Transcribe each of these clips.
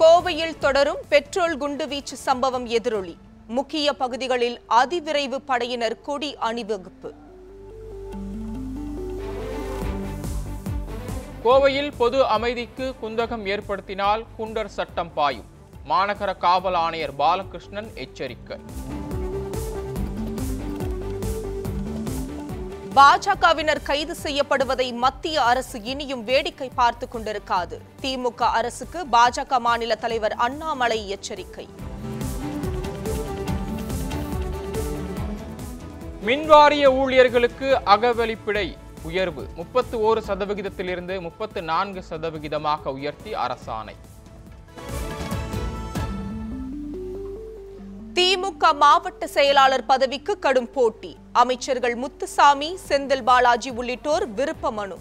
கோவையில் தொடரும் பெட்ரோல் குண்டுவீச்சு சம்பவம் எதிரொலி முக்கிய பகுதிகளில் அதிவிரைவு படையினர் கொடி அணிவகுப்பு கோவையில் பொது அமைதிக்கு குந்தகம் ஏற்படுத்தினால் குண்டர் சட்டம் பாயும் மாநகர காவல் ஆணையர் பாலகிருஷ்ணன் எச்சரிக்கை பாஜகவினர் கைது செய்யப்படுவதை மத்திய அரசு இனியும் வேடிக்கை பார்த்துக் கொண்டிருக்காது திமுக அரசுக்கு பாஜக மாநில தலைவர் அண்ணாமலை எச்சரிக்கை மின்வாரிய ஊழியர்களுக்கு அகவலிப்பிழை உயர்வு முப்பத்து ஓரு சதவிகிதத்திலிருந்து முப்பத்து நான்கு சதவிகிதமாக உயர்த்தி அரசாணை திமுக மாவட்ட செயலாளர் பதவிக்கு கடும் போட்டி அமைச்சர்கள் முத்துசாமி செந்தில் பாலாஜி உள்ளிட்டோர் விருப்ப மனு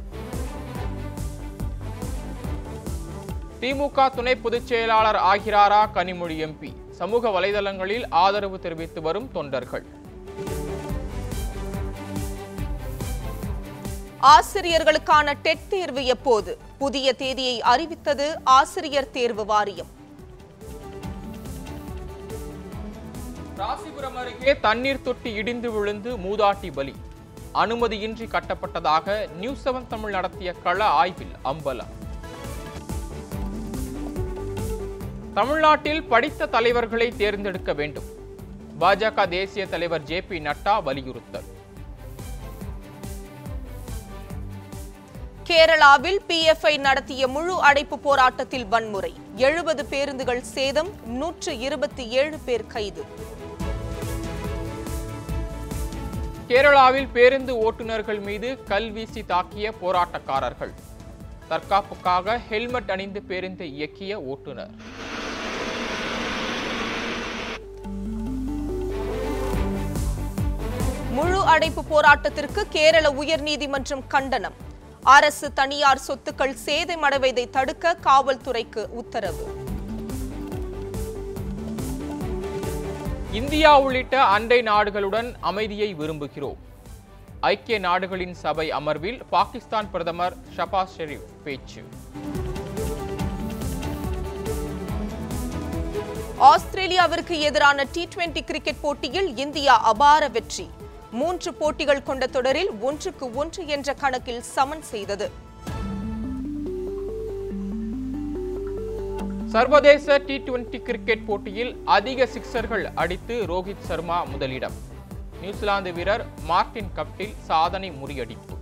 திமுக துணை பொதுச் செயலாளர் ஆகிறாரா கனிமொழி எம்பி சமூக வலைதளங்களில் ஆதரவு தெரிவித்து வரும் தொண்டர்கள் ஆசிரியர்களுக்கான டெட் தேர்வு எப்போது புதிய தேதியை அறிவித்தது ஆசிரியர் தேர்வு வாரியம் ராசிபுரம் அருகே தண்ணீர் தொட்டி இடிந்து விழுந்து மூதாட்டி பலி அனுமதியின்றி கட்டப்பட்டதாக நியூஸ் செவன் தமிழ் நடத்திய கள ஆய்வில் அம்பலம் தமிழ்நாட்டில் படித்த தலைவர்களை தேர்ந்தெடுக்க வேண்டும் பாஜக தேசிய தலைவர் ஜே பி நட்டா வலியுறுத்தல் கேரளாவில் பிஎஃப்ஐ நடத்திய முழு அடைப்பு போராட்டத்தில் வன்முறை எழுபது பேருந்துகள் சேதம் நூற்று இருபத்தி ஏழு பேர் கைது கேரளாவில் பேருந்து ஓட்டுநர்கள் மீது கல்வீசி தாக்கிய போராட்டக்காரர்கள் தற்காப்புக்காக ஹெல்மெட் அணிந்து பேருந்தை இயக்கிய ஓட்டுநர் முழு அடைப்பு போராட்டத்திற்கு கேரள உயர்நீதிமன்றம் கண்டனம் அரசு தனியார் சொத்துக்கள் சேதமடைவதை தடுக்க காவல்துறைக்கு உத்தரவு இந்தியா உள்ளிட்ட அண்டை நாடுகளுடன் அமைதியை விரும்புகிறோம் ஐக்கிய நாடுகளின் சபை அமர்வில் பாகிஸ்தான் பிரதமர் ஷபாஸ் ஷெரீப் பேச்சு ஆஸ்திரேலியாவிற்கு எதிரான டி டுவெண்டி கிரிக்கெட் போட்டியில் இந்தியா அபார வெற்றி மூன்று போட்டிகள் கொண்ட தொடரில் ஒன்றுக்கு ஒன்று என்ற கணக்கில் சமன் செய்தது சர்வதேச டி டுவெண்டி கிரிக்கெட் போட்டியில் அதிக சிக்சர்கள் அடித்து ரோஹித் சர்மா முதலிடம் நியூசிலாந்து வீரர் மார்டின் கப்டில் சாதனை முறியடிப்பு